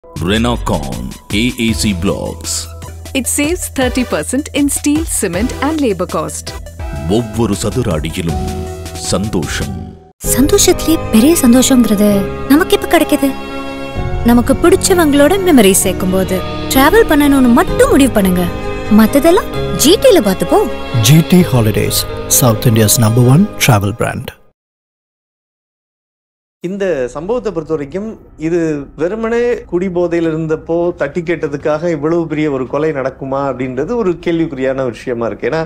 Renocon AAC Blocks It saves 30% in steel, cement, and labor cost. ஒவ்வொரு சதுர அடியிலும் சந்தோஷம் சந்தோஷத்திலே பெரிய சந்தோஷங்கிறது நமக்கு எப்ப கிடைக்குது நமக்கு பிடிச்சவங்களோட மெமரி சேர்க்கும் போது டிராவல் பண்ணணும்னு மட்டும் முடிவு பண்ணுங்க மத்ததெல்லாம் ஜிடில பார்த்துப்போம் GT Holidays, South India's number one travel brand. இந்த சம்பவத்தை பொறுத்த வரைக்கும் இது வெறுமனே குடிபோதையில் இருந்தப்போ தட்டி கேட்டதுக்காக இவ்வளவு பெரிய ஒரு கொலை நடக்குமா அப்படின்றது ஒரு கேள்விக்குறியான விஷயமா இருக்கு ஏன்னா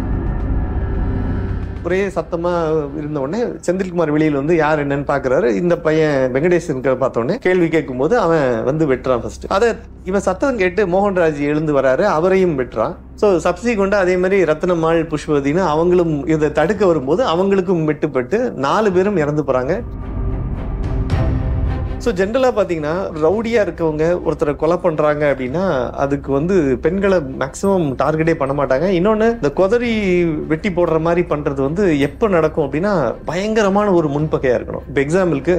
ஒரே சத்தமா இருந்த உடனே செந்தில்குமார் வெளியில வந்து யார் என்னன்னு பாக்குறாரு இந்த பையன் வெங்கடேசன் பார்த்த உடனே கேள்வி கேட்கும் போது அவன் வந்து வெட்டுறான் ஃபர்ஸ்ட் அதை இவன் சத்தம் கேட்டு மோகன்ராஜ் எழுந்து வராரு அவரையும் வெட்டுறான் ஸோ சப்சிக்வெண்டா அதே மாதிரி ரத்னமாள் புஷ்பவதினு அவங்களும் இதை தடுக்க வரும்போது அவங்களுக்கும் வெட்டுப்பட்டு நாலு பேரும் இறந்து போறாங்க ஸோ ஜென்ரலாக பார்த்தீங்கன்னா ரவுடியாக இருக்கவங்க ஒருத்தரை கொலை பண்ணுறாங்க அப்படின்னா அதுக்கு வந்து பெண்களை மேக்ஸிமம் டார்கெட்டே பண்ண மாட்டாங்க இன்னொன்று இந்த கொதறி வெட்டி போடுற மாதிரி பண்ணுறது வந்து எப்போ நடக்கும் அப்படின்னா பயங்கரமான ஒரு முன்பகையாக இருக்கணும் இப்போ எக்ஸாம்பிளுக்கு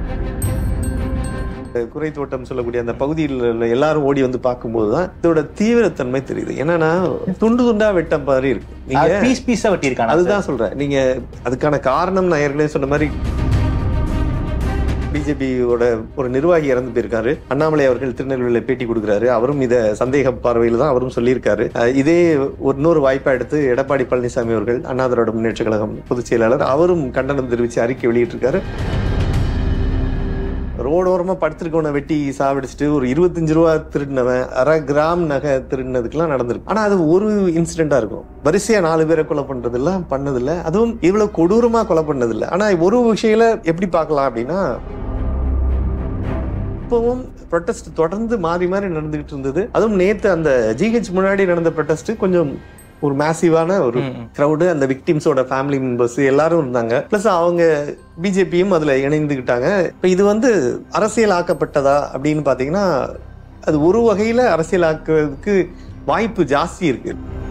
குறை தோட்டம் சொல்லக்கூடிய அந்த பகுதியில் உள்ள எல்லாரும் ஓடி வந்து பார்க்கும்போது தான் இதோட தீவிரத்தன்மை தெரியுது என்னன்னா துண்டு துண்டா வெட்ட மாதிரி இருக்கு நீங்க பீஸ் பீஸா வெட்டியிருக்காங்க அதுதான் சொல்றேன் நீங்க அதுக்கான காரணம் நான் ஏற்கனவே சொன்ன மாதிரி பிஜேபியோட ஒரு நிர்வாகி இறந்து போயிருக்காரு அண்ணாமலை அவர்கள் திருநெல்வேலியில பேட்டி கொடுக்குறாரு அவரும் இதை சந்தேக பார்வையில் தான் அவரும் சொல்லியிருக்காரு அஹ் இதே ஒரு இன்னொரு வாய்ப்பா எடுத்து எடப்பாடி பழனிசாமி அவர்கள் அண்ணா திராவிட முன்னேற்ற கழகம் பொதுச் செயலாளர் அவரும் கண்டனம் தெரிவித்து அறிக்கை வெளியிட்டிருக்காரு ரோடோரமா படுத்திருக்கவனை வெட்டி சாவடிச்சுட்டு ஒரு இருபத்தஞ்சு ரூபா திருடினவன் அரை கிராம் நகை திருடினதுக்கெல்லாம் நடந்திருக்கு ஆனா அது ஒரு இன்சிடென்டா இருக்கும் வரிசையா நாலு பேரை கொலை பண்றதெல்லாம் பண்ணதில்ல அதுவும் இவ்வளவு கொடூரமா கொலை பண்ணதில்ல ஆனா ஒரு விஷயங்கள எப்படி பார்க்கலாம் அப்படின்னா இப்பவும் ப்ரொட்டஸ்ட் தொடர்ந்து மாறி மாறி நடந்துகிட்டு இருந்தது அதுவும் நேத்து அந்த ஜிஹெச் முன்னாடி நடந்த ப்ரொட்டஸ்ட் கொஞ்சம் ஒரு மேசிவான ஒரு க்ரௌடு அந்த விக்டிம்ஸோட ஃபேமிலி மெம்பர்ஸ் எல்லாரும் இருந்தாங்க ப்ளஸ் அவங்க பிஜேபியும் அதுல இணைந்துக்கிட்டாங்க இப்போ இது வந்து அரசியல் ஆக்கப்பட்டதா அப்படின்னு பாத்தீங்கன்னா அது ஒரு வகையில அரசியல் ஆக்குறதுக்கு வாய்ப்பு ஜாஸ்தி இருக்கு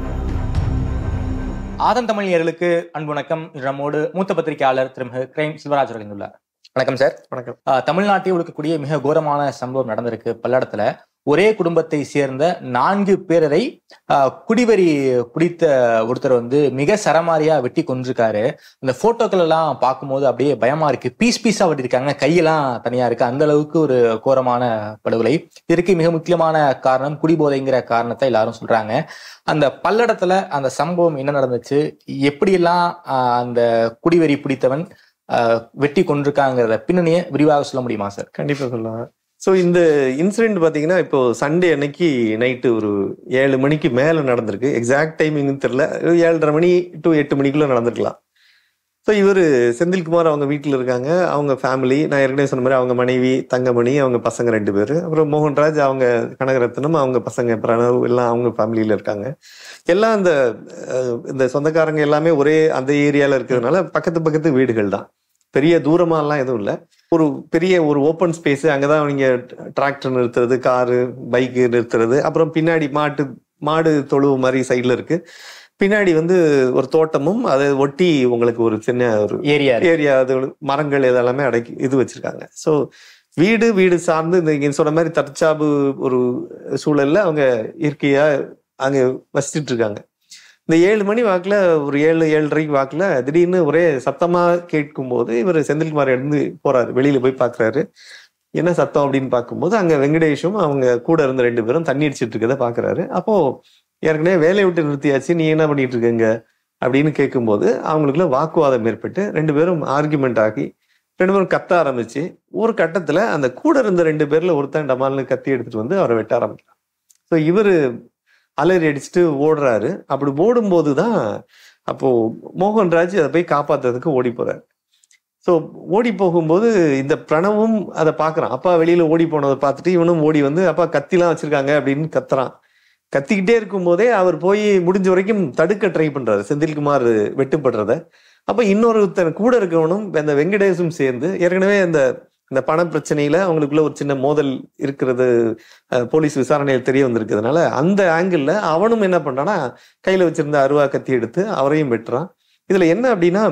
ஆதன் தமிழர்களுக்கு அன்பு வணக்கம் இன்று நம்மோடு மூத்த பத்திரிகையாளர் திரு கிரைம் செல்வராஜ் அவர்கள் இணைந்துள்ளார் வணக்கம் சார் வணக்கம் ஆஹ் தமிழ்நாட்டில் இருக்கக்கூடிய மிக கோரமான சம்பவம் நடந்திருக்கு பல்லடத்துல ஒரே குடும்பத்தை சேர்ந்த நான்கு பேரரை ஆஹ் குடிவரி பிடித்த ஒருத்தர் வந்து மிக சரமாரியா வெட்டி கொண்டிருக்காரு அந்த போட்டோக்கள் எல்லாம் பார்க்கும்போது அப்படியே பயமா இருக்கு பீஸ் பீஸா வெட்டிருக்காங்க கையெல்லாம் தனியா இருக்கு அந்த அளவுக்கு ஒரு கோரமான படுகொலை இதற்கு மிக முக்கியமான காரணம் குடிபோதைங்கிற காரணத்தை எல்லாரும் சொல்றாங்க அந்த பல்லடத்துல அந்த சம்பவம் என்ன நடந்துச்சு எப்படியெல்லாம் ஆஹ் அந்த குடிவெறி பிடித்தவன் ஆஹ் வெட்டி கொண்டிருக்காங்கிறத பின்னணியை விரிவாக சொல்ல முடியுமா சார் கண்டிப்பா சொல்லலாம் ஸோ இந்த இன்சிடென்ட் பார்த்தீங்கன்னா இப்போ சண்டே அன்னைக்கு நைட்டு ஒரு ஏழு மணிக்கு மேலே நடந்திருக்கு எக்ஸாக்ட் டைமிங் தெரியல ஏழரை மணி டு எட்டு மணிக்குள்ள நடந்திருக்கலாம் ஸோ இவர் செந்தில்குமார் அவங்க வீட்டில் இருக்காங்க அவங்க ஃபேமிலி நான் ஏற்கனவே சொன்ன மாதிரி அவங்க மனைவி தங்கமணி அவங்க பசங்க ரெண்டு பேர் அப்புறம் மோகன்ராஜ் அவங்க கனகரத்னம் அவங்க பசங்க பிரணவ் எல்லாம் அவங்க ஃபேமிலியில் இருக்காங்க எல்லாம் அந்த அஹ், இந்த சொந்தக்காரங்க எல்லாமே ஒரே அந்த ஏரியாவில் இருக்கிறதுனால பக்கத்து பக்கத்து வீடுகள் தான் பெரிய தூரமாலாம் எதுவும் இல்லை ஒரு பெரிய ஒரு ஓப்பன் ஸ்பேஸ் அங்கதான் நீங்க டிராக்டர் நிறுத்துறது காரு பைக்கு நிறுத்துறது அப்புறம் பின்னாடி மாட்டு மாடு தொழுவு மாதிரி சைடுல இருக்கு பின்னாடி வந்து ஒரு தோட்டமும் அதை ஒட்டி உங்களுக்கு ஒரு சின்ன ஒரு ஏரியா ஏரியா அது மரங்கள் இதெல்லாமே அடக்கி இது வச்சிருக்காங்க ஸோ வீடு வீடு சார்ந்து இந்த இங்க சொன்ன மாதிரி தற்சாப்பு ஒரு சூழல்ல அவங்க இயற்கையா அங்க வசிச்சுட்டு இருக்காங்க இந்த ஏழு மணி வாக்குல ஒரு ஏழு ஏழரைக்கு வாக்குல திடீர்னு ஒரே சத்தமா கேட்கும் போது இவர் செந்தில்குமார் எழுந்து போறாரு வெளியில போய் பாக்குறாரு என்ன சத்தம் அப்படின்னு பார்க்கும்போது அங்க வெங்கடேஷும் அவங்க கூட இருந்த ரெண்டு பேரும் தண்ணி அடிச்சிட்டு இருக்கதை பாக்குறாரு அப்போ ஏற்கனவே வேலையை விட்டு நிறுத்தியாச்சு நீ என்ன பண்ணிட்டு இருக்கீங்க அப்படின்னு கேட்கும்போது அவங்களுக்குள்ள வாக்குவாதம் ஏற்பட்டு ரெண்டு பேரும் ஆர்குமெண்ட் ஆகி ரெண்டு பேரும் கத்த ஆரம்பிச்சு ஒரு கட்டத்துல அந்த கூட இருந்த ரெண்டு பேர்ல ஒருத்தன் டமால்னு கத்தி எடுத்துட்டு வந்து அவரை வெட்ட ஆரம்பிக்கிறான் ஸோ இவரு அலறி அடிச்சுட்டு ஓடுறாரு அப்படி ஓடும்போது தான் அப்போ மோகன்ராஜ் அதை போய் காப்பாத்துறதுக்கு ஓடி போறாரு ஸோ ஓடி போகும்போது இந்த பிரணவும் அதை பார்க்கறான் அப்பா வெளியில ஓடி போனதை பார்த்துட்டு இவனும் ஓடி வந்து அப்பா கத்திலாம் வச்சிருக்காங்க அப்படின்னு கத்துறான் கத்திக்கிட்டே இருக்கும்போதே அவர் போய் முடிஞ்ச வரைக்கும் தடுக்க ட்ரை பண்றாரு செந்தில்குமார் வெட்டுப்படுறத அப்ப இன்னொருத்தன் கூட இருக்கவனும் அந்த வெங்கடேஷும் சேர்ந்து ஏற்கனவே அந்த இந்த பண பிரச்சனையில அவங்களுக்குள்ள ஒரு சின்ன மோதல் இருக்கிறது அஹ், போலீஸ் விசாரணையில் தெரிய வந்திருக்கிறதுனால அந்த ஆங்கிள் அவனும் என்ன பண்றான்னா கையில வச்சிருந்த அருவா கத்தி எடுத்து அவரையும் வெட்டுறான் இதுல என்ன அப்படின்னா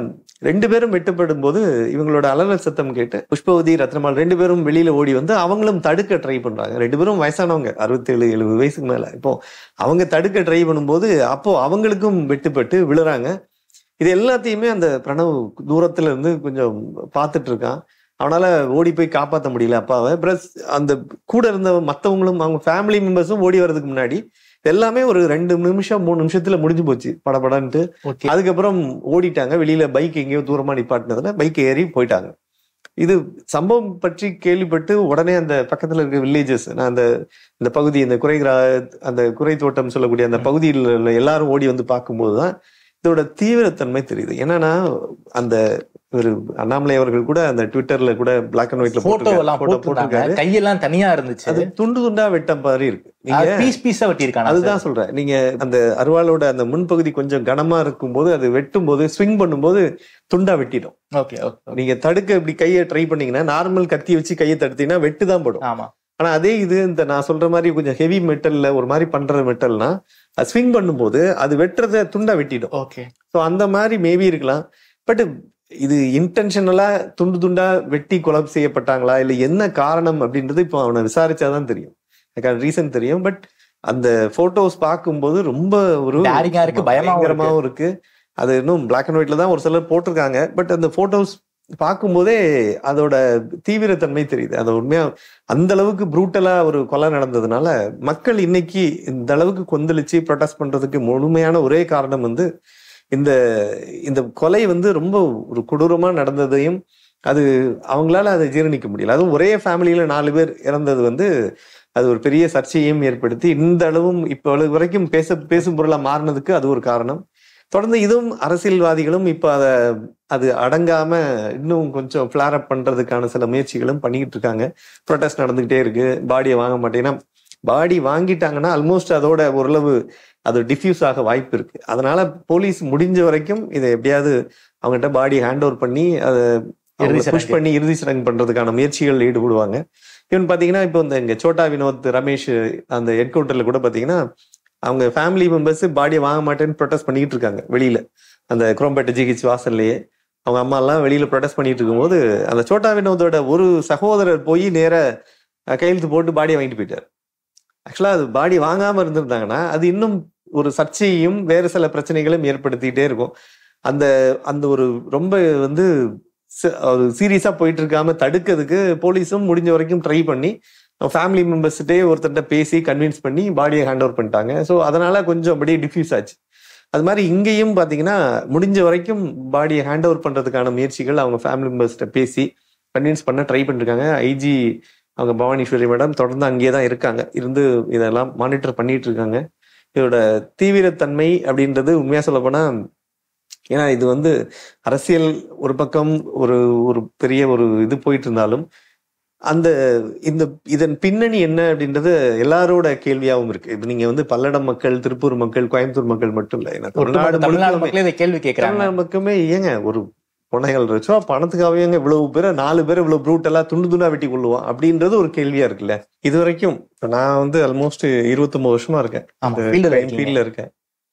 ரெண்டு பேரும் வெட்டப்படும் போது இவங்களோட அலறல் சத்தம் கேட்டு புஷ்பவதி ரத்னமால் ரெண்டு பேரும் வெளியில ஓடி வந்து அவங்களும் தடுக்க ட்ரை பண்றாங்க ரெண்டு பேரும் வயசானவங்க அறுபத்தேழு எழுபது வயசுக்கு மேல இப்போ அவங்க தடுக்க ட்ரை பண்ணும்போது அப்போ அவங்களுக்கும் வெட்டுப்பட்டு விழுறாங்க இது எல்லாத்தையுமே அந்த பிரணவ் தூரத்துல இருந்து கொஞ்சம் பார்த்துட்டு இருக்கான் அவனால ஓடி போய் காப்பாற்ற முடியல அப்பாவை பிளஸ் அந்த கூட இருந்த மத்தவங்களும் அவங்க ஃபேமிலி மெம்பர்ஸும் ஓடி வர்றதுக்கு முன்னாடி எல்லாமே ஒரு ரெண்டு நிமிஷம் மூணு நிமிஷத்துல முடிஞ்சு போச்சு படபடன்ட்டு ஓகே அதுக்கப்புறம் ஓடிட்டாங்க வெளியில பைக் எங்கேயோ தூரமா நிப்பாட்டினதுல பைக் ஏறி போயிட்டாங்க இது சம்பவம் பற்றி கேள்விப்பட்டு உடனே அந்த பக்கத்துல இருக்க வில்லேஜஸ் நான் அந்த இந்த பகுதி இந்த குறை கிரா- அந்த குறை தோட்டம் சொல்லக்கூடிய அந்த பகுதியில் உள்ள எல்லாரும் ஓடி வந்து பார்க்கும்போது தான் இதோட தீவிரத்தன்மை தெரியுது என்னன்னா அந்த ஒரு அண்ணாமலை அவர்கள் கூட அந்த ட்விட்டர்ல கூட பிளாக் அண்ட் ஒயிட்ல போட்டோ எல்லாம் போட்டோ போட்டிருந்தாங்க போட்டிருக்காரு கையெல்லாம் தனியா இருந்துச்சு அது துண்டு துண்டா வெட்டம் மாதிரி இருக்கு நீங்க பீஸ் பீஸா வெட்டியிருக்காங்க அதுதான் சொல்றேன் நீங்க அந்த அருவாளோட அந்த முன்பகுதி கொஞ்சம் கனமா இருக்கும்போது அது வெட்டும் போது ஸ்விங் பண்ணும்போது துண்டா வெட்டிடும் ஓகே ஓகே நீங்க தடுக்க இப்படி கையை ட்ரை பண்ணீங்கன்னா நார்மல் கத்தி வச்சு கையை தடுத்தீங்கன்னா வெட்டு தான் படும் ஆமா ஆனா அதே இது இந்த நான் சொல்ற மாதிரி கொஞ்சம் ஹெவி மெட்டல்ல ஒரு மாதிரி பண்ற மெட்டல்னா அது ஸ்விங் பண்ணும்போது அது வெட்டுறத துண்டா வெட்டிடும் ஓகே ஸோ அந்த மாதிரி மேபி இருக்கலாம் பட் இது இன்டென்ஷனலா துண்டு துண்டா வெட்டி கொலை செய்யப்பட்டாங்களா இல்ல என்ன காரணம் அப்படின்றது இப்போ அவனை விசாரிச்சாதான் தெரியும் அதுக்கான ரீசன் தெரியும் பட் அந்த போட்டோஸ் பார்க்கும்போது ரொம்ப ஒரு Daring ஆ இருக்கு, பயமாவும் இருக்கு. பயங்கரமாவும் இருக்கு அது இன்னும் பிளாக் அண்ட் ஒயிட்ல தான் ஒரு சிலர் போட்டிருக்காங்க பட் அந்த போட்டோஸ் பார்க்கும்போதே அதோட தீவிரத்தன்மை தெரியுது அது உண்மையா அந்த அளவுக்கு ப்ரூட்டலா ஒரு கொலை நடந்ததுனால மக்கள் இன்னைக்கு இந்த அளவுக்கு கொந்தளிச்சு ப்ரொடெஸ்ட் பண்றதுக்கு முழுமையான ஒரே காரணம் வந்து இந்த இந்த கொலை வந்து ரொம்ப ஒரு கொடூரமா நடந்ததையும் அது அவங்களால அதை ஜீரணிக்க முடியல அதுவும் ஒரே ஃபேமிலியில நாலு பேர் இறந்தது வந்து அது ஒரு பெரிய சர்ச்சையும் ஏற்படுத்தி இந்த அளவும் இப்போ அளவு வரைக்கும் பேச பேசும் பொருளா மாறினதுக்கு அது ஒரு காரணம் தொடர்ந்து இதுவும் அரசியல்வாதிகளும் இப்போ அதை அது அடங்காம இன்னும் கொஞ்சம் ஃபிளார் அப் பண்றதுக்கான சில முயற்சிகளும் பண்ணிக்கிட்டு இருக்காங்க ப்ரொட்டஸ்ட் நடந்துகிட்டே இருக்கு பாடியை வாங்க மாட்டேன்னா பாடி வாங்கிட்டாங்கன்னா ஆல்மோஸ்ட் அதோட ஓரளவு அது டிஃப்யூஸ் ஆக வாய்ப்பு இருக்கு அதனால போலீஸ் முடிஞ்ச வரைக்கும் இதை எப்படியாவது அவங்ககிட்ட பாடி ஹேண்ட் ஓவர் பண்ணி அதை இறுதி புஷ் சடங்கு. பண்ணி இறுதி சடங்கு பண்றதுக்கான முயற்சிகள் ஈடுபடுவாங்க இவன் பாத்தீங்கன்னா இப்போ இந்த இங்க சோட்டா வினோத் ரமேஷ் அந்த ஹெட்குவார்ட்டர்ல கூட பாத்தீங்கன்னா அவங்க ஃபேமிலி மெம்பர்ஸ் பாடியை வாங்க மாட்டேன்னு ப்ரொடெஸ்ட் பண்ணிட்டு இருக்காங்க வெளியில அந்த குரோம்பேட்டை ஜிஹெச் வாசல்லையே அவங்க அம்மா எல்லாம் வெளியில ப்ரொடெஸ்ட் பண்ணிட்டு இருக்கும்போது அந்த சோட்டா வினோதோட ஒரு சகோதரர் போய் நேர அஹ், கையெழுத்து போட்டு பாடியை வாங்கிட்டு போயிட்டார் ஆக்சுவலா அது பாடி வாங்காம இருந்திருந்தாங்கன்னா அது இன்னும் ஒரு சர்ச்சையும் வேறு சில பிரச்சனைகளும் ஏற்படுத்திட்டே இருக்கும் அந்த அந்த ஒரு ரொம்ப வந்து ச- ஒரு சீரியஸா போயிட்டு இருக்காம தடுக்கிறதுக்கு போலீஸும் முடிஞ்ச வரைக்கும் ட்ரை பண்ணி ஃபேமிலி மெம்பர்ஸ்கிட்டே ஒருத்தர்கிட்ட பேசி கன்வின்ஸ் பண்ணி பாடியை ஹேண்ட் ஓவர் பண்ணிட்டாங்க ஸோ அதனால கொஞ்சம் அப்படியே டிஃப்யூஸ் ஆச்சு அது மாதிரி இங்கேயும் பாத்தீங்கன்னா முடிஞ்ச வரைக்கும் பாடியை ஹேண்ட் ஓவர் பண்றதுக்கான முயற்சிகள் அவங்க ஃபேமிலி மெம்பர்ஸ்கிட்ட பேசி கன்வின்ஸ் பண்ண ட்ரை பண்ணிருக்காங்க ஐஜி அவங்க பவானீஸ்வரி மேடம் தொடர்ந்து அங்கேயே தான் இருக்காங்க இருந்து இதெல்லாம் மானிட்டர் பண்ணிட்டு இருக்காங்க இதோட தீவிரத்தன்மை அப்படின்றது உண்மையா சொல்ல போனா ஏன்னா இது வந்து அரசியல் ஒரு பக்கம் ஒரு ஒரு பெரிய ஒரு இது போயிட்டு இருந்தாலும் அந்த இந்த இதன் பின்னணி என்ன அப்படின்றது எல்லாரோட கேள்வியாவும் இருக்கு இப்ப நீங்க வந்து பல்லடம் மக்கள் திருப்பூர் மக்கள் கோயம்புத்தூர் மக்கள் மட்டும் இல்ல ஏன்னா தமிழ்நாடு தமிழ்நாடு முழுக்கவுமே- மக்களே இதை கேள்வி கேட்கறாங்க தமிழ்நாடு மக்களுமே ஏங்க ஒரு பொண்ணைகள் வச்சோ பணத்துக்காகவே ஏங்க இவ்வளவு பேரை நாலு பேர் இவ்வளவு ப்ரூட்டலா துண்டு துண்டா வெட்டி கொள்ளுவான் அப்படின்றது ஒரு கேள்வியா இருக்குல்ல இது வரைக்கும் இப்ப நான் வந்து ஆல்மோஸ்ட் இருபத்தொன்பது வருஷமா இருக்கேன் ஆமா ஃபீல்டு கிரைம் ஃபீல்ட்ல இருக்கேன்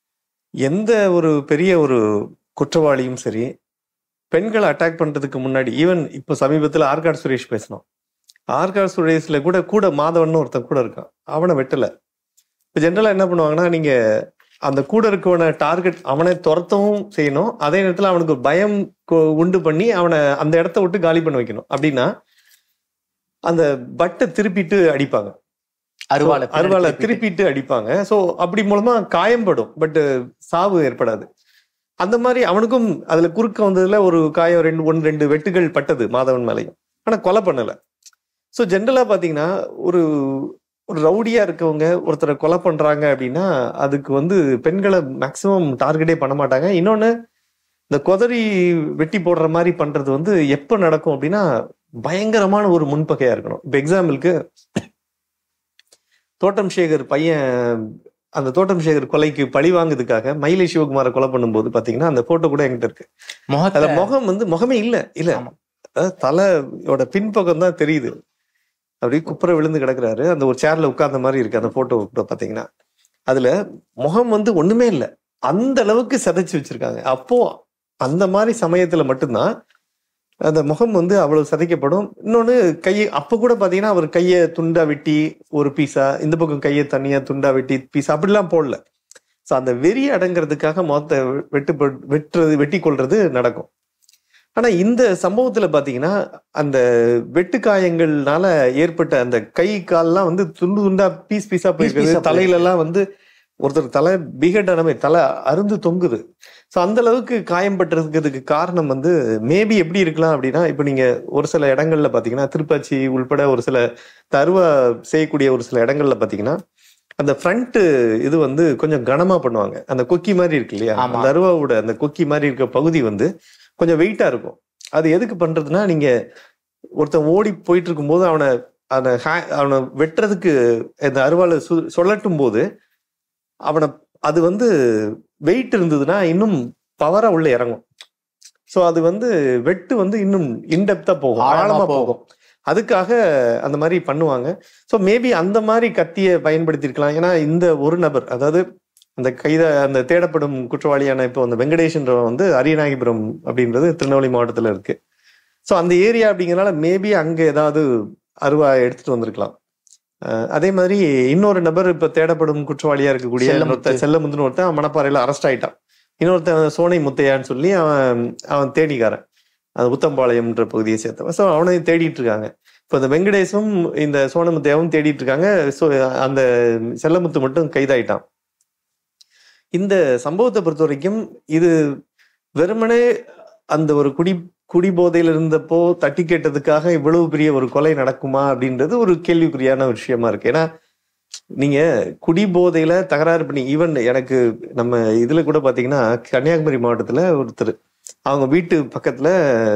எந்த ஒரு பெரிய ஒரு குற்றவாளியும் சரி பெண்களை அட்டாக் பண்றதுக்கு முன்னாடி ஈவன் இப்போ சமீபத்துல ஆர்காட் சுரேஷ் பேசினோம் ஆர்காட் சுரேஷ்ல கூட கூட மாதவன் ஒருத்தன் கூட இருக்கான் அவனை வெட்டல இப்போ ஜென்ரலா என்ன பண்ணுவாங்கன்னா நீங்க அந்த கூட இருக்கவனை டார்கெட் அவனை துரத்தவும் செய்யணும் அதே நேரத்துல அவனுக்கு ஒரு பயம் கொ- உண்டு பண்ணி அவனை அந்த இடத்த விட்டு காலி பண்ண வைக்கணும் அப்படின்னா அந்த பட்டை திருப்பிட்டு அடிப்பாங்க அருவாளை So, அருவாளை திருப்பிட்டு அடிப்பாங்க சோ அப்படி மூலமா காயம்படும் பட் சாவு ஏற்படாது அந்த மாதிரி அவனுக்கும் அதுல குறுக்க வந்ததுல ஒரு காயம் ரெண்டு ஒன்று ரெண்டு வெட்டுகள் பட்டது மாதவன் மேலையும் ஆனா கொலை பண்ணல சோ ஜென்ரலா பாத்தீங்கன்னா ஒரு ஒரு ரவுடியா இருக்கவங்க ஒருத்தரை கொலை பண்றாங்க அப்படின்னா அதுக்கு வந்து பெண்களை மேக்சிமம் டார்கெட்டே பண்ண மாட்டாங்க இன்னொன்னு இந்த கொதறி வெட்டி போடுற மாதிரி பண்றது வந்து எப்ப நடக்கும் அப்படின்னா பயங்கரமான ஒரு முன்பகையா இருக்கணும் இப்ப எக்ஸாம்பிளுக்கு தோட்டம் சேகர் பையன் அந்த தோட்டம் சேகர் கொலைக்கு பழி வாங்குறதுக்காக மயிலை சிவகுமாரை கொலை பண்ணும்போது பாத்தீங்கன்னா அந்த போட்டோ கூட என்கிட்ட இருக்கு முகத்துல அதுல முகம் வந்து முகமே இல்ல இல்ல ஆமா. அதாவது தலையோட பின்பக்கம் தான் தெரியுது அப்படியே குப்புற விழுந்து கிடக்குறாரு அந்த ஒரு சேர்ல உட்கார்ந்த மாதிரி இருக்கு அந்த போட்டோ கூட பாத்தீங்கன்னா அதுல முகம் வந்து ஒண்ணுமே இல்ல அந்த அளவுக்கு சிதைச்சு வச்சிருக்காங்க அப்போ அந்த மாதிரி சமயத்துல மட்டும்தான் அந்த முகம் வந்து அவ்வளவு சதைக்கப்படும் இன்னொன்னு கையை அப்ப கூட பாத்தீங்கன்னா அவர் கையை துண்டா வெட்டி ஒரு பீஸா இந்த பக்கம் கையை தனியா துண்டா வெட்டி பீஸா அப்படிலாம் போடல ஸோ அந்த வெறி அடங்கிறதுக்காக மொத்த வெட்டு வெட்டுறது வெட்டி கொள்றது நடக்கும் ஆனா இந்த சம்பவத்துல பாத்தீங்கன்னா அந்த வெட்டுக்காயங்கள்னால ஏற்பட்ட அந்த கை கால்லாம் வந்து துண்டு துண்டா பீஸ் பீஸா போயிருக்குது பீஸா தலையில எல்லாம் வந்து ஒருத்தர் தலை பிகடனமே தலை அருந்து தொங்குது ஸோ அந்த அளவுக்கு காயம்பட்டிருக்கிறதுக்கு காரணம் வந்து மேபி எப்படி இருக்கலாம் அப்படின்னா இப்போ நீங்க ஒரு சில இடங்கள்ல பாத்தீங்கன்னா திருப்பாச்சி உள்பட ஒரு சில தருவா செய்யக்கூடிய ஒரு சில இடங்கள்ல பாத்தீங்கன்னா அந்த ஃப்ரண்ட் இது வந்து கொஞ்சம் கனமா பண்ணுவாங்க அந்த கொக்கி மாதிரி இருக்கு இல்லையா ஆமா. அந்த அருவாவோட அந்த கொக்கி மாதிரி இருக்க பகுதி வந்து கொஞ்சம் வெயிட்டா இருக்கும் அது எதுக்கு பண்றதுன்னா நீங்க ஒருத்தன் ஓடி போயிட்டு இருக்கும்போது அவனை அந்த ஹே- அவனை வெட்டுறதுக்கு இந்த அருவாளை சு சொல்லட்டும் போது அவனை அது வந்து வெயிட் இருந்ததுன்னா இன்னும் பவரா உள்ள இறங்கும் ஸோ அது வந்து வெட்டு வந்து இன்னும் இன்டெப்தா போகும் ஆழமா ஆழமா போகும். போகும் அதுக்காக அந்த மாதிரி பண்ணுவாங்க ஸோ மேபி அந்த மாதிரி கத்தியை பயன்படுத்தியிருக்கலாம் ஏன்னா இந்த ஒரு நபர் அதாவது அந்த கைத அந்த தேடப்படும் குற்றவாளியான இப்போ அந்த வெங்கடேஷன்றவன் வந்து அரியநாயகிபுரம் அப்படின்றது திருநெல்வேலி மாவட்டத்துல இருக்கு ஸோ அந்த ஏரியா அப்படிங்கறனால மேபி அங்க ஏதாவது அருவா எடுத்துட்டு வந்திருக்கலாம் அஹ் அதே மாதிரி இன்னொரு நபர் இப்ப தேடப்படும் குற்றவாளியா இருக்கக்கூடிய செல்லமுத்து. இன்னொருத்தன் செல்லமுத்துன்னு ஒருத்தன் அவன் மணப்பாறையில அரெஸ்ட் ஆயிட்டான் இன்னொருத்தன் சோனை முத்தையான்னு சொல்லி அவன் அவன் தேடிக்காரன் அது உத்தம்பாளையம்ன்ற பகுதியை சேர்த்தவன் ஸோ அவனை தேடிட்டு இருக்காங்க இப்போ இந்த வெங்கடேசும் இந்த சோனமுத்தையாவும் தேடிட்டு இருக்காங்க ஸோ அந்த செல்லமுத்து மட்டும் கைதாயிட்டான் இந்த சம்பவத்தை பொறுத்த வரைக்கும் இது வெறுமனே அந்த ஒரு குடி குடி போதையில இருந்தப்போ தட்டி கேட்டதுக்காக இவ்வளவு பெரிய ஒரு கொலை நடக்குமா அப்படின்றது ஒரு கேள்விக்குறியான ஒரு விஷயமா இருக்கு ஏன்னா நீங்க குடி போதையில தகராறு பண்ணி ஈவன் எனக்கு நம்ம இதுல கூட பாத்தீங்கன்னா கன்னியாகுமரி மாவட்டத்துல ஒருத்தர் அவங்க வீட்டு பக்கத்துல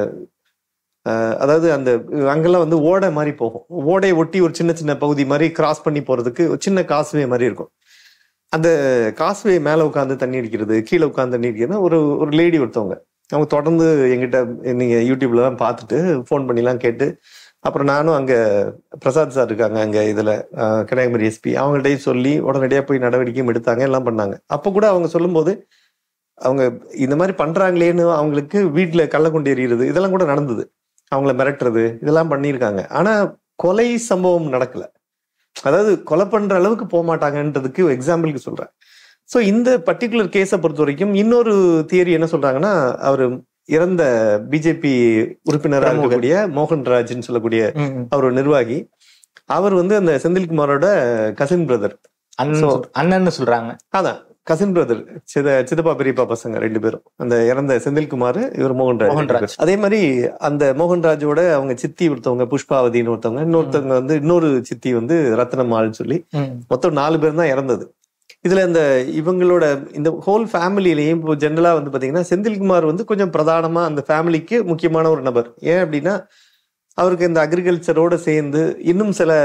அஹ், அதாவது அந்த அங்கெல்லாம் வந்து ஓடை மாதிரி போகும் ஓடையை ஒட்டி ஒரு சின்ன சின்ன பகுதி மாதிரி கிராஸ் பண்ணி போறதுக்கு ஒரு சின்ன காசுவே மாதிரி இருக்கும் அந்த காசுவே மேல உட்காந்து தண்ணி அடிக்கிறது கீழே உட்காந்து தண்ணி அடிக்கிறது ஒரு ஒரு லேடி ஒருத்தவங்க அவங்க தொடர்ந்து எங்கிட்ட நீங்க யூடியூப்ல தான் பார்த்துட்டு ஃபோன் பண்ணிலாம் கேட்டு அப்புறம் நானும் அங்க பிரசாத் சார் இருக்காங்க அங்க இதுல அஹ், கன்னியாகுமரி எஸ்பி அவங்கள்ட்டயும் சொல்லி உடனடியா போய் நடவடிக்கையும் எடுத்தாங்க எல்லாம் பண்ணாங்க அப்ப கூட அவங்க சொல்லும்போது அவங்க இந்த மாதிரி பண்றாங்களேன்னு அவங்களுக்கு வீட்டுல கள்ளக்குண்டு எறிகிறது இதெல்லாம் கூட நடந்தது அவங்கள மிரட்டுறது இதெல்லாம் பண்ணியிருக்காங்க ஆனா கொலை சம்பவம் நடக்கல அதாவது கொலை பண்ற அளவுக்கு போக மாட்டாங்கன்றதுக்கு எக்ஸாம்பிளுக்கு சொல்றேன் சோ இந்த பர்டிகுலர் கேஸை பொறுத்த வரைக்கும் இன்னொரு தியரி என்ன சொல்றாங்கன்னா அவர் இறந்த பிஜேபி உறுப்பினராக பிரமுகர். இருக்கக்கூடிய மோகன்ராஜ்னு சொல்லக்கூடிய ம், ம். அவர் ஒரு நிர்வாகி அவர் வந்து அந்த செந்தில்குமாரோட கசின் பிரதர் அண்ணன் So- சொல்- அண்ணன்னு சொல்றாங்க அதான் கசின் பிரதர் சித சிதப்பா பெரியப்பா பசங்க ரெண்டு பேரும் அந்த இறந்த செந்தில்குமார் இவர் மோகன்ராஜ் மோகன்ராஜ். ரெண்டு பேரும். அதே மாதிரி அந்த மோகன்ராஜோட அவங்க சித்தி ஒருத்தவங்க புஷ்பாவதின்னு ஒருத்தவங்க இன்னொருத்தவங்க வந்து இன்னொரு சித்தி வந்து ரத்னம்மாள்னு சொல்லி ம். மொத்தம் நாலு பேர் தான் இறந்தது இதுல இந்த இவங்களோட இந்த ஹோல் ஃபேமிலியிலையும் இப்போ ஜென்ரலா வந்து பாத்தீங்கன்னா செந்தில்குமார் வந்து கொஞ்சம் பிரதானமா அந்த ஃபேமிலிக்கு முக்கியமான ஒரு நபர் ஏன் அப்படின்னா அவருக்கு இந்த அக்ரிகல்ச்சரோட சேர்ந்து இன்னும் சில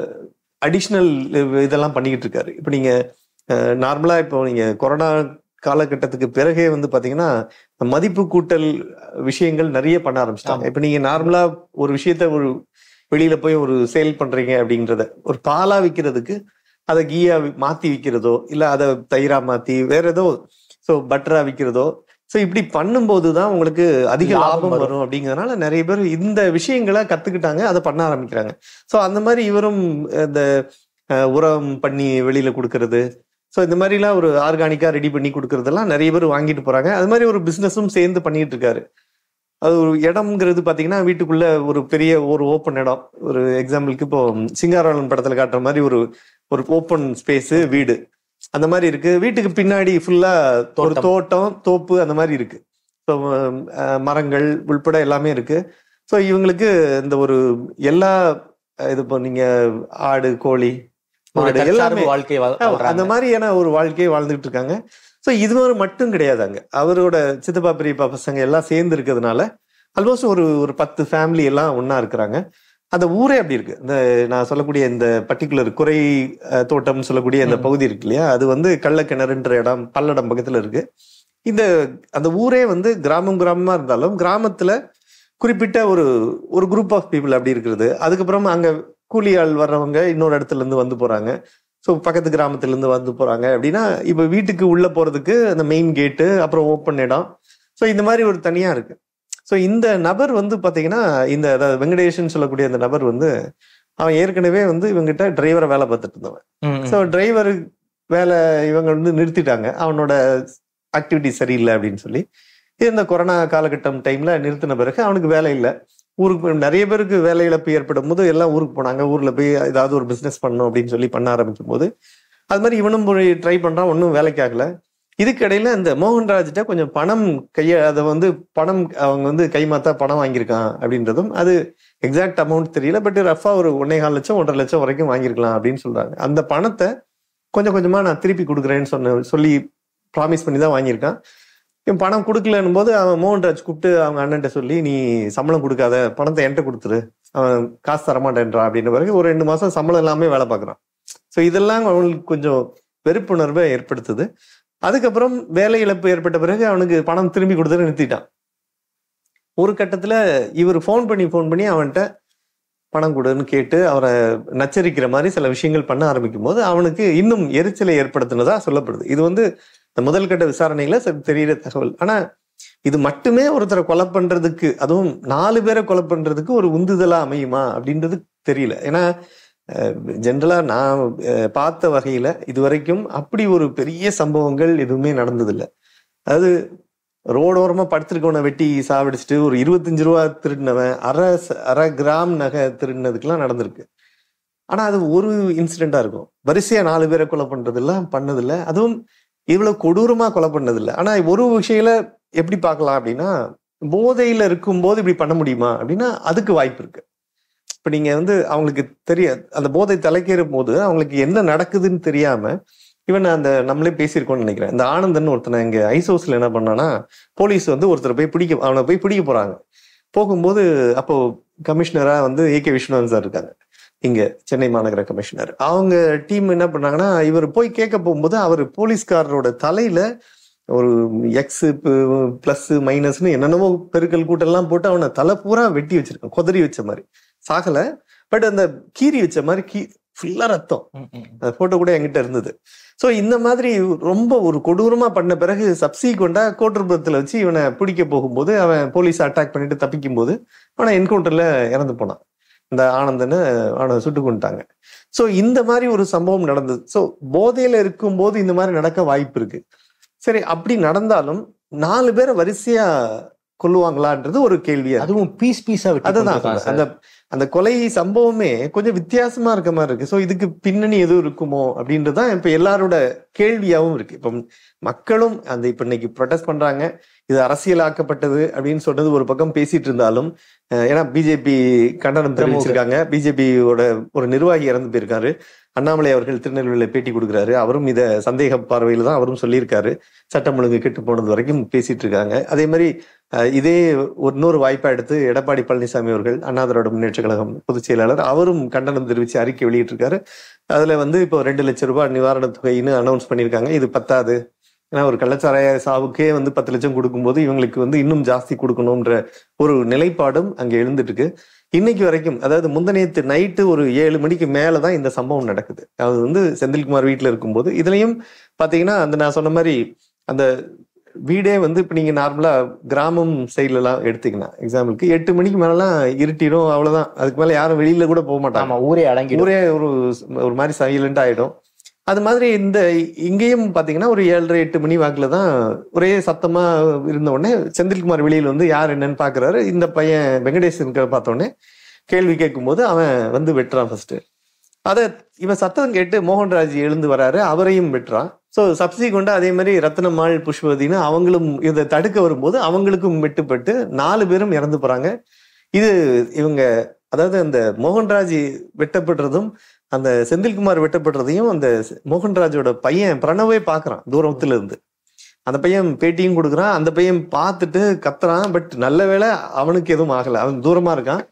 அடிஷ்னல் இதெல்லாம் பண்ணிக்கிட்டு இருக்காரு இப்போ நீங்க நார்மலா இப்போ நீங்க கொரோனா காலகட்டத்துக்கு பிறகே வந்து பாத்தீங்கன்னா மதிப்பு கூட்டல் விஷயங்கள் நிறைய பண்ண ஆரம்பிச்சிட்டாங்க இப்போ நீங்க நார்மலா ஒரு விஷயத்த ஒரு வெளியில போய் ஒரு சேல் பண்றீங்க அப்படின்றத ஒரு பாலா விற்கிறதுக்கு அதை கீயா வி- மாத்தி விற்கிறதோ இல்ல அதை தயிரா மாத்தி வேற ஏதோ ஸோ பட்டரா விற்கிறதோ ஸோ இப்படி பண்ணும்போது தான் உங்களுக்கு அதிக லாபம் லாபம் வரும். வரும் அப்படிங்கறதுனால நிறைய பேர் இந்த விஷயங்களை கத்துக்கிட்டாங்க அதை பண்ண ஆரம்பிக்கிறாங்க ஸோ அந்த மாதிரி இவரும் இந்த அஹ், உரம் பண்ணி வெளியில கொடுக்கறது ஸோ இந்த மாதிரிலாம் ஒரு ஆர்கானிக்கா ரெடி பண்ணி கொடுக்கறதெல்லாம் நிறைய பேர் வாங்கிட்டு போறாங்க அது மாதிரி ஒரு பிசினஸும் சேர்ந்து பண்ணிட்டு இருக்காரு அது ஒரு இடம்ங்கிறது பாத்தீங்கன்னா வீட்டுக்குள்ள ஒரு பெரிய ஒரு ஓப்பன் இடம் ஒரு எக்ஸாம்பிளுக்கு இப்போ சிங்காரவளன் படத்துல காட்டுற மாதிரி ஒரு ஒரு ஓப்பன் ஸ்பேஸ் வீடு அந்த மாதிரி இருக்கு வீட்டுக்கு பின்னாடி ஃபுல்லா ஒரு தோட்டம். தோட்டம் தோப்பு அந்த மாதிரி இருக்கு ஸோ மரங்கள் உள்பட எல்லாமே இருக்கு ஸோ இவங்களுக்கு இந்த ஒரு எல்லா அஹ், இது இப்போ நீங்க ஆடு கோழி ஒரு மாடு தற்சார்பு எல்லாமே வாழ்க்கை வா- ஆமா, வாழ்றாங்க. அந்த மாதிரியான ஒரு வாழ்க்கையை வாழ்ந்துட்டு இருக்காங்க ஸோ இது ஒரு மட்டும் கிடையாது அங்க அவரோட சித்தப்பா பெரியப்பா பசங்க எல்லாம் சேர்ந்து இருக்கிறதுனால ஆல்மோஸ்ட் ஒரு ஒரு பத்து ஃபேமிலி எல்லாம் ஒண்ணா இருக்கிறாங்க அந்த ஊரே அப்படி இருக்கு இந்த நான் சொல்லக்கூடிய இந்த பர்டிகுலர் குறை அஹ், தோட்டம்னு சொல்லக்கூடிய இந்த ம். பகுதி இருக்கு இல்லையா அது வந்து கள்ளக்கிணறுன்ற இடம் பல்லடம் பக்கத்துல இருக்கு இந்த அந்த ஊரே வந்து கிராமம் கிராமமா இருந்தாலும் கிராமத்துல குறிப்பிட்ட ஒரு ஒரு குரூப் ஆஃப் பீப்புள் அப்படி இருக்கிறது அதுக்கப்புறம் அங்க கூலி ஆள் வர்றவங்க இன்னொரு இடத்துல இருந்து வந்து போறாங்க ஸோ பக்கத்து கிராமத்துல இருந்து வந்து போறாங்க அப்படின்னா இப்ப வீட்டுக்கு உள்ள போறதுக்கு அந்த மெயின் கேட்டு அப்புறம் ஓப்பன் இடம் ஸோ இந்த மாதிரி ஒரு தனியா இருக்கு ஸோ இந்த நபர் வந்து பாத்தீங்கன்னா இந்த அதாவது வெங்கடேஷன் சொல்லக்கூடிய அந்த நபர் வந்து அவன் ஏற்கனவே வந்து இவங்கிட்ட டிரைவரை வேலை பார்த்துட்டு இருந்தவன் ம், ஸோ டிரைவர் வேலை இவங்க வந்து நிறுத்திட்டாங்க அவனோட ஆக்டிவிட்டி சரியில்லை அப்படின்னு சொல்லி இந்த கொரோனா காலகட்டம் டைம்ல நிறுத்தின பிறகு அவனுக்கு வேலை இல்லை ஊருக்கு போய் நிறைய பேருக்கு வேலை இழப்பு ஏற்படும் போது எல்லாம் ஊருக்கு போனாங்க ஊர்ல போய் ஏதாவது ஒரு பிசினஸ் பண்ணணும் அப்படின்னு சொல்லி பண்ண ஆரம்பிக்கும் போது அது மாதிரி இவனும் போய் ட்ரை பண்றான் ஒன்றும் வேலைக்கு ஆகல இதுக்கு இடையில இந்த மோகன்ராஜ்கிட்ட கொஞ்சம் பணம் கைய அதை வந்து பணம் அவங்க வந்து கைமாத்தா பணம் வாங்கியிருக்கான் அப்படின்றதும் அது எக்ஸாக்ட் அமௌண்ட் தெரியல பட் ரஃபா ஒரு ஒன்னே கால் லட்சம் ஒன்றரை லட்சம் வரைக்கும் வாங்கியிருக்கலாம் அப்படின்னு சொல்றாங்க அந்த பணத்தை கொஞ்சம் கொஞ்சமா நான் திருப்பி கொடுக்குறேன்னு சொன்ன சொல்லி ப்ராமிஸ் பண்ணி தான் வாங்கியிருக்கான் இவன் பணம் கொடுக்கலன்னும் போது அவன் மோகன்ராஜ் கூப்பிட்டு அவங்க அண்ணன்ட்ட சொல்லி நீ சம்பளம் கொடுக்காத பணத்தை என்கிட்ட கொடுத்துரு அவன் காசு தரமாட்டேன்றா அப்படின்ற பிறகு ஒரு ரெண்டு மாசம் சம்பளம் இல்லாம வேலை பார்க்குறான் ஸோ இதெல்லாம் அவனுக்கு கொஞ்சம் வெறுப்புணர்வை ஏற்படுத்துது அதுக்கப்புறம் வேலை இழப்பு ஏற்பட்ட பிறகு அவனுக்கு பணம் திரும்பி கொடுத்து நிறுத்திட்டான் ஒரு கட்டத்துல இவர் ஃபோன் பண்ணி ஃபோன் பண்ணி அவன்கிட்ட பணம் கொடுன்னு கேட்டு அவரை நச்சரிக்கிற மாதிரி சில விஷயங்கள் பண்ண ஆரம்பிக்கும் போது அவனுக்கு இன்னும் எரிச்சலை ஏற்படுத்தினதா சொல்லப்படுது இது வந்து இந்த முதல் கட்ட விசாரணையில சரி தெரியிற தகவல் ஆனா இது மட்டுமே ஒருத்தரை கொலை பண்றதுக்கு அதுவும் நாலு பேரை கொலை பண்றதுக்கு ஒரு உந்துதலா அமையுமா அப்படின்றது தெரியல ஏன்னா ஜென்ரலா நான் அஹ், பார்த்த வகையில இதுவரைக்கும் அப்படி ஒரு பெரிய சம்பவங்கள் எதுவுமே நடந்ததில்லை அதாவது ரோடோரமா படுத்திருக்கவனை வெட்டி சாவடிச்சுட்டு ஒரு இருபத்தஞ்சு ரூபா திருடினவன் அரை ச- அரை கிராம் நகை திருடினதுக்கெல்லாம் நடந்திருக்கு ஆனா அது ஒரு இன்சிடென்டா இருக்கும் வரிசையா நாலு பேரை கொலை பண்றதெல்லாம் பண்ணதில்ல அதுவும் இவ்வளவு கொடூரமா கொலை பண்ணதில்லை ஆனா ஒரு விஷயத்துல எப்படி பார்க்கலாம் அப்படின்னா போதையில இருக்கும்போது இப்படி பண்ண முடியுமா அப்படின்னா அதுக்கு வாய்ப்பு இருக்கு இப்ப நீங்க வந்து அவங்களுக்கு தெரிய அந்த போதை தலைக்கேறும் போது அவங்களுக்கு என்ன நடக்குதுன்னு தெரியாம இவன் அந்த நம்மளே பேசியிருக்கோம்னு நினைக்கிறேன் இந்த ஆனந்தன் ஒருத்தனை இங்க ஐசோஸ்ல என்ன பண்ணானா போலீஸ் வந்து ஒருத்தரை போய் பிடிக்க அவனை போய் பிடிக்க போறாங்க போகும்போது அப்போ கமிஷனரா வந்து ஏ கே விஸ்வநாதன் சார் இருக்காங்க இங்க சென்னை மாநகர கமிஷனர் அவங்க டீம் என்ன பண்ணாங்கன்னா இவர் போய் கேட்க போகும்போது அவர் போலீஸ்காரரோட தலையில ஒரு எக்ஸ் பிளஸ் மைனஸ்னு என்னென்னமோ பெருக்கல் கூட்டெல்லாம் போட்டு அவனை தலை பூரா வெட்டி வச்சிருக்கான் குதறி வச்ச மாதிரி சாகல பட் அந்த கீறி வச்ச மாதிரி கீ ஃபுல்லா ரத்தம் ம், ம். அந்த போட்டோ கூட என்கிட்ட இருந்தது ஸோ இந்த மாதிரி ரொம்ப ஒரு கொடூரமா பண்ண பிறகு சப்சீக்வெண்டா கோட்டுருபுரத்துல வச்சு இவனை பிடிக்க போகும்போது அவன் போலீஸ் அட்டாக் பண்ணிட்டு தப்பிக்கும் போது அவனை என்கவுண்டர்ல இறந்து போனான் இந்த ஆனந்தனை அவனை சுட்டு கொண்டுட்டாங்க ஸோ இந்த மாதிரி ஒரு சம்பவம் நடந்தது ஸோ போதையில இருக்கும்போது இந்த மாதிரி நடக்க வாய்ப்பு இருக்கு சரி அப்படி நடந்தாலும் நாலு பேரை வரிசையா கொல்லுவாங்களான்றது ஒரு கேள்வியா இருக்கு. அதுவும் பீஸ் பீஸா விட்டு அதுதான் கொண்டிருக்கான் சொல்றேன். அந்த அந்த கொலை சம்பவமே கொஞ்சம் வித்தியாசமா இருக்க மாதிரி இருக்கு சோ இதுக்கு பின்னணி எதுவும் இருக்குமோ அப்படின்றதுதான் இப்ப எல்லாரோட கேள்வியாவும் இருக்கு இப்ப மக்களும் அந்த இப்ப இன்னைக்கு ப்ரொடெஸ்ட் பண்றாங்க இது அரசியலாக்கப்பட்டது அப்படின்னு சொன்னது ஒரு பக்கம் பேசிட்டு இருந்தாலும் அஹ், ஏன்னா பிஜேபி கண்டனம் தெரிவிச்சிருக்காங்க பிஜேபியோட ஒரு நிர்வாகி இறந்து போயிருக்காரு அண்ணாமலை அவர்கள் திருநெல்வேலியில பேட்டி கொடுக்குறாரு அவரும் இத சந்தேக பார்வையில தான் அவரும் சொல்லியிருக்காரு சட்டம் ஒழுங்கு கெட்டு போனது வரைக்கும் பேசிட்டு இருக்காங்க அதே மாதிரி அஹ், இதே ஒரு இன்னொரு வாய்ப்பா எடுத்து எடப்பாடி பழனிசாமி அவர்கள் அண்ணா திராவிட முன்னேற்ற கழகம் பொதுச் செயலாளர் அவரும் கண்டனம் தெரிவிச்சு அறிக்கை வெளியிட்டிருக்காரு அதுல வந்து இப்போ ரெண்டு லட்சம் ரூபாய் நிவாரணத் தொகைன்னு அனௌன்ஸ் பண்ணியிருக்காங்க இது பத்தாது ஏன்னா ஒரு கள்ளச்சாராய சாவுக்கே வந்து பத்து லட்சம் கொடுக்கும்போது இவங்களுக்கு வந்து இன்னும் ஜாஸ்தி கொடுக்கணும்ன்ற ஒரு நிலைப்பாடும் அங்க எழுந்துட்டு இருக்கு இன்னைக்கு வரைக்கும் அதாவது முந்தநேத்து நைட்டு ஒரு ஏழு மணிக்கு மேலதான் இந்த சம்பவம் நடக்குது அது வந்து செந்தில்குமார் வீட்டுல இருக்கும்போது இதுலயும் பாத்தீங்கன்னா அந்த நான் சொன்ன மாதிரி அந்த வீடே வந்து இப்ப நீங்க நார்மலா கிராமம் சைட்ல எல்லாம் எடுத்தீங்கன்னா எக்ஸாம்பிளுக்கு எட்டு மணிக்கு மேலாம் இருட்டிடும் அவ்வளவுதான் அதுக்கு மேல யாரும் வெளியில கூட போக மாட்டாங்க ஆமா ஊரே அடங்கிடும் ஊரே ஒரு ஒரு மாதிரி சைலண்ட் ஆயிடும் அது மாதிரி இந்த இங்கேயும் பாத்தீங்கன்னா ஒரு ஏழரை எட்டு மணி வாக்குல தான் ஒரே சத்தமா இருந்த உடனே செந்தில்குமார் வெளியில வந்து யார் என்னன்னு பாக்குறாரு இந்த பையன் வெங்கடேசன் பார்த்த உடனே கேள்வி கேட்கும்போது அவன் வந்து வெட்டுறான் ஃபர்ஸ்ட் அத இவன் சத்தம் கேட்டு மோகன்ராஜ் எழுந்து வராரு அவரையும் வெட்டுறான் ஸோ சப்சிக்வெண்டா அதே மாதிரி ரத்னமாள் புஷ்பவதினு அவங்களும் இதை தடுக்க வரும்போது அவங்களுக்கும் வெட்டுப்பட்டு நாலு பேரும் இறந்து போறாங்க இது இவங்க அதாவது அந்த மோகன்ராஜ் வெட்டப்படுறதும் அந்த செந்தில்குமார் வெட்டப்படுறதையும் அந்த மோகன்ராஜோட பையன் பிரணவே பாக்குறான் தூரத்துல இருந்து அந்த பையன் பேட்டியும் கொடுக்குறான் அந்த பையன் பார்த்துட்டு கத்துறான் பட் நல்ல வேளை அவனுக்கு எதுவும் ஆகல அவன் தூரமா இருக்கான்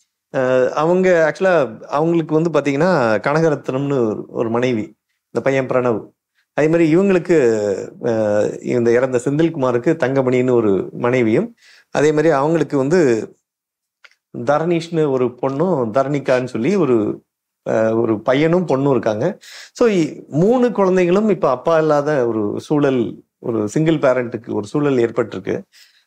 அஹ் அவங்க ஆக்சுவலா அவங்களுக்கு வந்து பாத்தீங்கன்னா கனகரத்னம்னு ஒரு- ஒரு மனைவி இந்த பையன் பிரணவ் அதே மாதிரி இவங்களுக்கு அஹ், இந்த இறந்த செந்தில்குமாருக்கு தங்கமணின்னு ஒரு மனைவியும் அதே மாதிரி அவங்களுக்கு வந்து தரணீஷ்னு ஒரு பொண்ணும் தரணிகான்னு சொல்லி ஒரு அஹ், ஒரு பையனும் பொண்ணும் இருக்காங்க ஸோ மூணு குழந்தைகளும் இப்ப அப்பா இல்லாத ஒரு சூழல் ஒரு சிங்கிள் பேரண்ட்டுக்கு ஒரு சூழல் ஏற்பட்டிருக்கு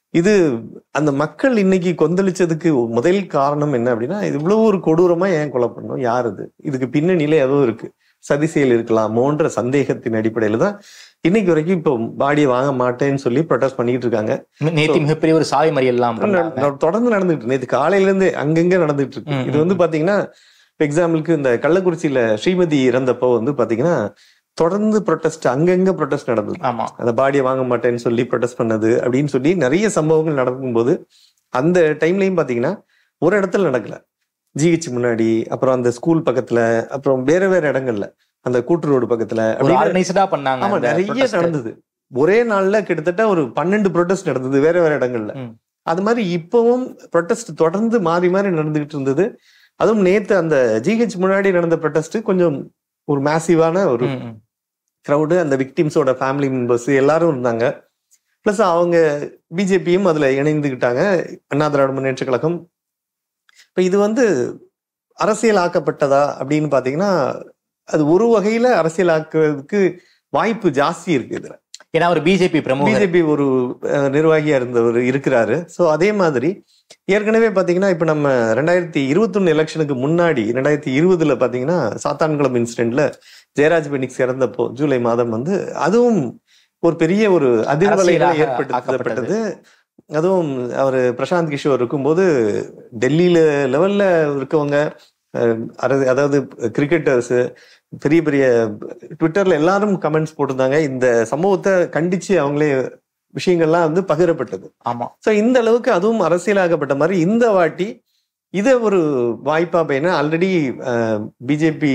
இது அந்த மக்கள் இன்னைக்கு கொந்தளிச்சதுக்கு முதல் காரணம் என்ன அப்படின்னா இது இவ்வளவு ஒரு கொடூரமா ஏன் கொலை பண்ணணும் யார் இது இதுக்கு பின்னணியில ஏதோ இருக்கு சதி செயல் இருக்கலாமோன்ற சந்தேகத்தின் அடிப்படையில தான் இன்னைக்கு வரைக்கும் இப்போ பாடியை வாங்க மாட்டேன்னு சொல்லி ப்ரொடெஸ்ட் பண்ணிட்டு இருக்காங்க நேத்தி மிகப்பெரிய ஒரு சாலை மறியல் எல்லாம் பண்ணாங்க. நட- தொடர்ந்து நடந்துட்டு இருக்கு. நேத்து காலையில இருந்து அங்கங்க நடந்துட்டு இருக்கு ம், இது வந்து ம். பாத்தீங்கன்னா எக்ஸாம்பிளுக்கு இந்த கள்ளக்குறிச்சியில ஸ்ரீமதி இறந்தப்போ வந்து பாத்தீங்கன்னா தொடர்ந்து ப்ரொட்டஸ்ட் அங்கங்க ப்ரொட்டஸ்ட் நடந்தது ஆமா அந்த பாடியை வாங்க மாட்டேன்னு சொல்லி ப்ரொடெஸ்ட் பண்ணது அப்படின்னு சொல்லி நிறைய சம்பவங்கள் நடக்கும்போது அந்த டைம்லயும் பாத்தீங்கன்னா ஒரு இடத்துல நடக்கல ஜிஹெச் முன்னாடி அப்புறம் அந்த ஸ்கூல் பக்கத்துல அப்புறம் வேற வேற இடங்கள்ல அந்த கூட்டு ரோடு பக்கத்துல ஒரு அப்படின்னு ஆர்கனைஸ்டா பண்ணாங்க ஆமா அந்த நிறைய protest. நடந்தது ஒரே நாள்ல கிட்டத்தட்ட ஒரு பன்னெண்டு ப்ரொடெஸ்ட் நடந்தது வேற வேற இடங்கள்ல ம். அது மாதிரி இப்பவும் ப்ரொடெஸ்ட் தொடர்ந்து மாறி மாறி நடந்துகிட்டு இருந்தது அதுவும் நேத்து அந்த ஜிஹெச் முன்னாடி நடந்த ப்ரொடெஸ்ட் கொஞ்சம் ஒரு மேசிவான ஒரு ம், ம். க்ரௌடு அந்த விக்டிம்ஸோட ஃபேமிலி மெம்பர்ஸ் எல்லாரும் இருந்தாங்க ப்ளஸ் அவங்க பிஜேபியும் அதுல இணைந்துக்கிட்டாங்க அண்ணா திராவிட முன்னேற்ற கழகம் இப்போ இது வந்து அரசியல் ஆக்கப்பட்டதா அப்படின்னு பாத்தீங்கன்னா அது ஒரு வகையில அரசியல் ஆக்குறதுக்கு வாய்ப்பு ஜாஸ்தி இருக்கு இதுல ஏன்னா ஒரு பிஜேபி பிரமுகர் பிஜேபி ஒரு அஹ், நிர்வாகியா இருந்தவர் இருக்கிறாரு சோ அதே மாதிரி ஏற்கனவே பாத்தீங்கன்னா இப்ப நம்ம ரெண்டாயிரத்தி இருபத்தொன்னு எலெக்ஷனுக்கு முன்னாடி ரெண்டாயிரத்தி இருபதுல பாத்தீங்கன்னா சாத்தான்குளம் இன்சிடென்ட்ல ஜெயராஜ் பெனிக்ஸ் இறந்தப்போ ஜூலை மாதம் வந்து அதுவும் ஒரு பெரிய ஒரு அதிர்வலைகளை அரசியலாக ஏற்படுத்தப்பட்டது அதுவும் அவர் பிரசாந்த் கிஷோர் இருக்கும்போது டெல்லியில லெவல்ல இருக்கவங்க அஹ், அர- அதாவது கிரிக்கெட்டர்ஸ் பெரிய பெரிய ட்விட்டர்ல எல்லாரும் கமெண்ட்ஸ் போட்டிருந்தாங்க இந்த சம்பவத்தை கண்டிச்சு அவங்களே விஷயங்கள்லாம் வந்து பகிரப்பட்டது ஆமா சோ இந்த அளவுக்கு அதுவும் அரசியலாக்கப்பட்ட மாதிரி இந்த வாட்டி இதை ஒரு வாய்ப்பா பையனா ஆல்ரெடி பிஜேபி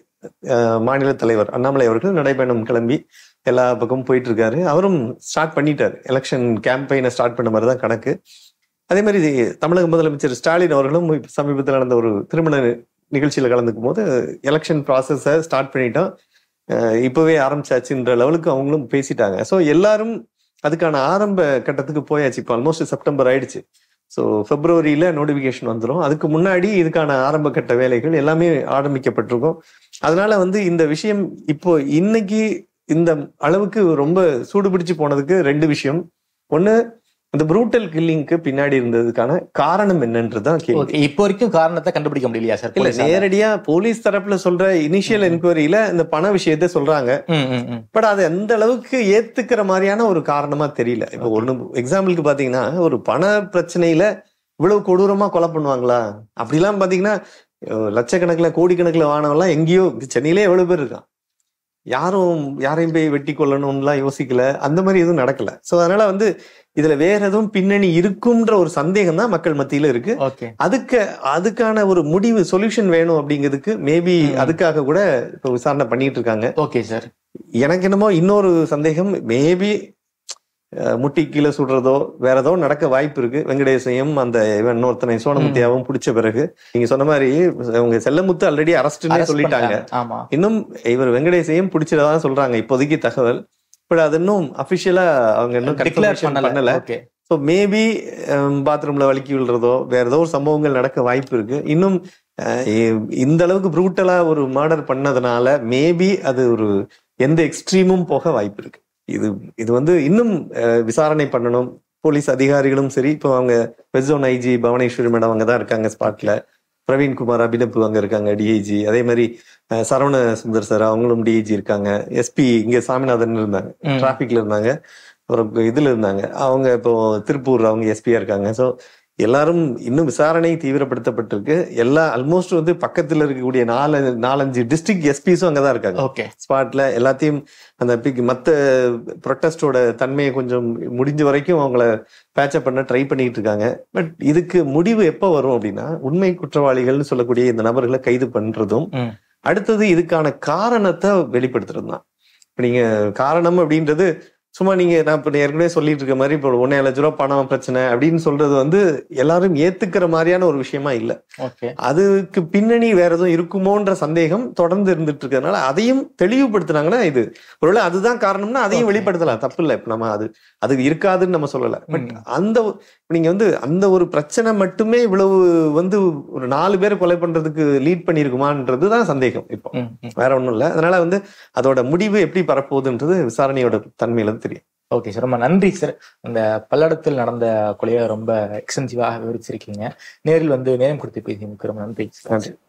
மாநில தலைவர் அண்ணாமலை அவர்கள் நடைபயணம் கிளம்பி எல்லா பக்கமும் போயிட்டு இருக்காரு அவரும் ஸ்டார்ட் பண்ணிட்டாரு எலெக்ஷன் கேம்பெயினை ஸ்டார்ட் பண்ண மாதிரி தான் கணக்கு அதே மாதிரி தமிழக முதலமைச்சர் ஸ்டாலின் அவர்களும் இப்ப சமீபத்தில் நடந்த ஒரு திருமண நிகழ்ச்சியில கலந்துக்கும் போது எலெக்ஷன் ப்ராசஸை ஸ்டார்ட் பண்ணிட்டோம் அஹ் இப்பவே ஆரம்பிச்சாச்சுன்ற லெவலுக்கு அவங்களும் பேசிட்டாங்க ஸோ எல்லாரும் அதுக்கான ஆரம்ப கட்டத்துக்கு போயாச்சு இப்போ ஆல்மோஸ்ட் செப்டம்பர் ஆயிடுச்சு ஸோ பிப்ரவரியில நோட்டிபிகேஷன் வந்துடும் அதுக்கு முன்னாடி இதுக்கான ஆரம்ப கட்ட வேலைகள் எல்லாமே ஆரம்பிக்கப்பட்டிருக்கும் அதனால வந்து இந்த விஷயம் இப்போ இன்னைக்கு இந்த அளவுக்கு ரொம்ப சூடு பிடிச்சு போனதுக்கு ரெண்டு விஷயம் ஒண்ணு இந்த ப்ரூட்டல் கில்லிங்க்கு பின்னாடி இருந்ததுக்கான காரணம் என்னன்றதுதான் கேள்வி ஓகே இப்போ வரைக்கும் காரணத்தை கண்டுபிடிக்க முடியலையா சார் இல்ல போலீஸால? நேரடியா போலீஸ் தரப்புல சொல்ற இனிஷியல் என்கொயரியில இந்த பண விஷயத்த சொல்றாங்க ம், ம், ம். பட் அது எந்த அளவுக்கு ஏத்துக்கிற மாதிரியான ஒரு காரணமா தெரியல இப்ப ஒண்ணு எக்ஸாம்பிளுக்கு பாத்தீங்கன்னா ஒரு பண பிரச்சனையில இவ்வளவு கொடூரமா கொலை பண்ணுவாங்களா அப்படிலாம் பாத்தீங்கன்னா அஹ், லட்சக்கணக்குல கோடிக்கணக்குல வானவெல்லாம் எங்கேயோ சென்னையிலே எவ்வளவு பேர் இருக்கான் யாரும் யாரையும் போய் வெட்டி கொல்லணும்லாம் யோசிக்கல அந்த மாதிரி எதுவும் நடக்கல சோ அதனால வந்து இதுல வேற எதுவும் பின்னணி இருக்கும்ன்ற ஒரு சந்தேகம் தான் மக்கள் மத்தியில இருக்கு ஓகே அதுக்கு அதுக்கான ஒரு முடிவு சொல்யூஷன் வேணும் அப்படிங்கிறதுக்கு மேபி ம். அதுக்காக கூட இப்ப விசாரணை பண்ணிட்டு இருக்காங்க ஓகே சார் எனக்கு என்னமோ இன்னொரு சந்தேகம் மேபி முட்டி கீழே சுடுறதோ வேற ஏதோ நடக்க வாய்ப்பு இருக்கு வெங்கடேசையும் அந்த இவன் இன்னொருத்தனை சோனமுத்தியாவும் பிடிச்ச பிறகு நீங்க சொன்ன மாதிரி அவங்க செல்லமுத்து ஆல்ரெடி அரஸ்ட்னே Arrest சொல்லிட்டாங்க பண்ணிட்டாங்க. ஆமா இன்னும் இவர் வெங்கடேசையும் பிடிச்சதா சொல்றாங்க இப்போதைக்கு தகவல் பட் அது இன்னும் அபிஷியலா அவங்க இன்னும் டிக்ளேர் confirmation பண்ணல பண்ணல ஓகே ஸோ மேபி பாத்ரூம்ல வலிக்கி விழுறதோ வேற ஏதோ ஒரு சம்பவங்கள் நடக்க வாய்ப்பு இருக்கு இன்னும் அஹ், இ- இந்த அளவுக்கு ப்ரூட்டலா ஒரு மர்டர் பண்ணதுனால மேபி அது ஒரு எந்த எக்ஸ்ட்ரீமும் போக வாய்ப்பு இருக்கு இது இது வந்து இன்னும் அஹ், விசாரணை பண்ணணும் போலீஸ் அதிகாரிகளும் சரி இப்போ அவங்க வெஸ்டோன் ஐஜி பவனேஸ்வரி மேடம் அங்கே தான் இருக்காங்க ஸ்பாட்ல பிரவீன்குமார் அபினப்பு அங்க இருக்காங்க டிஐஜி அதே மாதிரி அஹ், சரவண சுந்தர் சார் அவங்களும் டிஐஜி இருக்காங்க எஸ்பி இங்க சாமிநாதன் இருந்தாங்க ம். டிராபிக்ல இருந்தாங்க அப்புறம் இதுல இருந்தாங்க அவங்க இப்போ திருப்பூர் அவங்க எஸ்பியா இருக்காங்க ஸோ எல்லாரும் இன்னும் விசாரணை தீவிரப்படுத்தப்பட்டிருக்கு எல்லா ஆல்மோஸ்ட் வந்து பக்கத்துல இருக்கக்கூடிய நாலு நாலஞ்சு டிஸ்ட்ரிக்ட் எஸ்பிஸும் அங்கதான் இருக்காங்க ஓகே ஸ்பாட்ல எல்லாத்தையும் அந்த பிக் மத்த ப்ரொட்டஸ்டோட தன்மையை கொஞ்சம் முடிஞ்ச வரைக்கும் அவங்கள பேச்சப் பண்ண ட்ரை பண்ணிட்டு இருக்காங்க பட் இதுக்கு முடிவு எப்போ வரும் அப்படின்னா உண்மை குற்றவாளிகள்னு சொல்லக்கூடிய இந்த நபர்களை கைது பண்றதும் ம். அடுத்தது இதுக்கான காரணத்தை வெளிப்படுத்துறது தான் இப்ப நீங்க காரணம் அப்படின்றது சும்மா நீங்க நான் இப்ப ஏற்கனவே சொல்லிட்டு இருக்க மாதிரி இப்போ ஒன்னே லட்ச ரூபா பணம் பிரச்சனை அப்படின்னு சொல்றது வந்து எல்லாரும் ஏத்துக்கிற மாதிரியான ஒரு விஷயமா இல்ல ஓகே அதுக்கு பின்னணி வேற எதுவும் இருக்குமோன்ற சந்தேகம் தொடர்ந்து இருந்துட்டு இருக்கிறதுனால அதையும் தெளிவுபடுத்தினாங்கன்னா இது ஒருவேளை அதுதான் காரணம்னா அதையும் Okay. வெளிப்படுத்தலாம் தப்பு இல்லை இப்ப நம்ம அது அது இருக்காதுன்னு நம்ம சொல்லல பட் ம். அந்த ஒரு- இப்ப நீங்க வந்து அந்த ஒரு பிரச்சனை மட்டுமே இவ்வளவு வந்து ஒரு நாலு பேர் கொலை பண்றதுக்கு லீட் பண்ணிருக்குமான்றது தான் சந்தேகம் இப்போ ம், ம். வேற ஒண்ணும் இல்ல அதனால வந்து அதோட முடிவு எப்படி பரப்போகுதுன்றது விசாரணையோட தன்மையில தான் தெரியும் ஓகே சார் ரொம்ப நன்றி சார் அந்த பல்லடத்தில் நடந்த கொலையை ரொம்ப எக்ஸ்டென்சிவாக விவரிச்சிருக்கீங்க நேரில் வந்து நேரம் கொடுத்து பேசியதுக்கு ரொம்ப நன்றி சார் நன்றி